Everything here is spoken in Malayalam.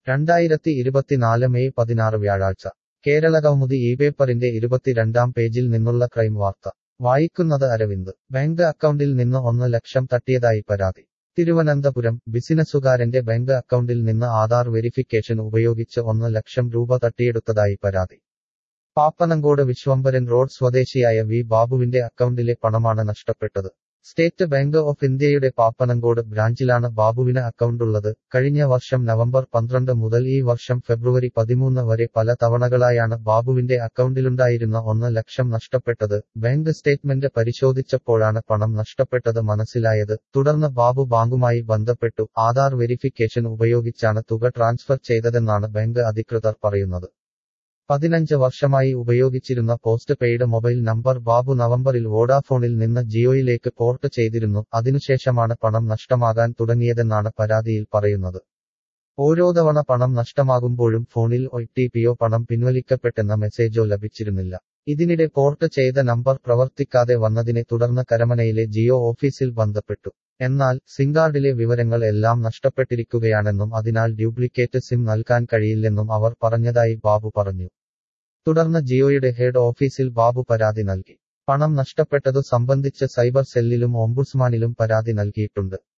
രണ്ടായിരത്തി ഇരുപത്തിനാല് മെയ് പതിനാറ് വ്യാഴാഴ്ച കേരളകൗമുദി ഈ പേപ്പറിന്റെ ഇരുപത്തിരണ്ടാം പേജിൽ നിന്നുള്ള ക്രൈം വാർത്ത വായിക്കുന്നത് അരവിന്ദ് ബാങ്ക് അക്കൗണ്ടിൽ നിന്ന് ഒന്ന് ലക്ഷം തട്ടിയതായി പരാതി തിരുവനന്തപുരം ബിസിനസുകാരന്റെ ബാങ്ക് അക്കൗണ്ടിൽ നിന്ന് ആധാർ വെരിഫിക്കേഷൻ ഉപയോഗിച്ച് ഒന്ന് ലക്ഷം രൂപ തട്ടിയെടുത്തതായി പരാതി പാപ്പനങ്കോട് വിശ്വംഭരൻ റോഡ് സ്വദേശിയായ വി ബാബുവിന്റെ അക്കൗണ്ടിലെ പണമാണ് നഷ്ടപ്പെട്ടത് സ്റ്റേറ്റ് ബാങ്ക് ഓഫ് ഇന്ത്യയുടെ പാപ്പനങ്കോട് ബ്രാഞ്ചിലാണ് ബാബുവിന് അക്കൗണ്ടുള്ളത് കഴിഞ്ഞ വർഷം നവംബർ പന്ത്രണ്ട് മുതൽ ഈ വർഷം ഫെബ്രുവരി പതിമൂന്ന് വരെ പല തവണകളായാണ് ബാബുവിന്റെ അക്കൗണ്ടിലുണ്ടായിരുന്ന ഒന്ന് ലക്ഷം നഷ്ടപ്പെട്ടത് ബാങ്ക് സ്റ്റേറ്റ്മെന്റ് പരിശോധിച്ചപ്പോഴാണ് പണം നഷ്ടപ്പെട്ടത് മനസ്സിലായത് തുടർന്ന് ബാബു ബാങ്കുമായി ബന്ധപ്പെട്ടു ആധാർ വെരിഫിക്കേഷൻ ഉപയോഗിച്ചാണ് തുക ട്രാൻസ്ഫർ ചെയ്തതെന്നാണ് ബാങ്ക് അധികൃതർ പറയുന്നത് പതിനഞ്ച് വർഷമായി ഉപയോഗിച്ചിരുന്ന postpaid mobile number Babu നവംബറിൽ വോഡാഫോണിൽ നിന്ന് ജിയോയിലേക്ക് പോർട്ട് ചെയ്തിരുന്നു അതിനുശേഷമാണ് പണം നഷ്ടമാകാൻ തുടങ്ങിയതെന്നാണ് പരാതിയിൽ പറയുന്നത് ഓരോ തവണ പണം നഷ്ടമാകുമ്പോഴും ഫോണിൽ ഒ ടി പിയോ പണം പിൻവലിക്കപ്പെട്ടെന്ന മെസ്സേജോ ലഭിച്ചിരുന്നില്ല ഇതിനിടെ പോർട്ട് ചെയ്ത നമ്പർ പ്രവർത്തിക്കാതെ വന്നതിനെ തുടർന്ന് കരമനയിലെ ജിയോ ഓഫീസിൽ ബന്ധപ്പെട്ടു എന്നാൽ സിംകാർഡിലെ വിവരങ്ങൾ എല്ലാം നഷ്ടപ്പെട്ടിരിക്കുകയാണെന്നും അതിനാൽ ഡ്യൂപ്ലിക്കേറ്റ് സിം നൽകാൻ കഴിയില്ലെന്നും അവർ പറഞ്ഞതായി ബാബു പറഞ്ഞു തുടർന്ന് ജിയോയുടെ ഹെഡ് ഓഫീസിൽ ബാബു പരാതി നൽകി പണം നഷ്ടപ്പെട്ടതു സംബന്ധിച്ച് സൈബർ സെല്ലിലും ഓംബുഡ്സ്മാനിലും പരാതി നൽകിയിട്ടുണ്ട്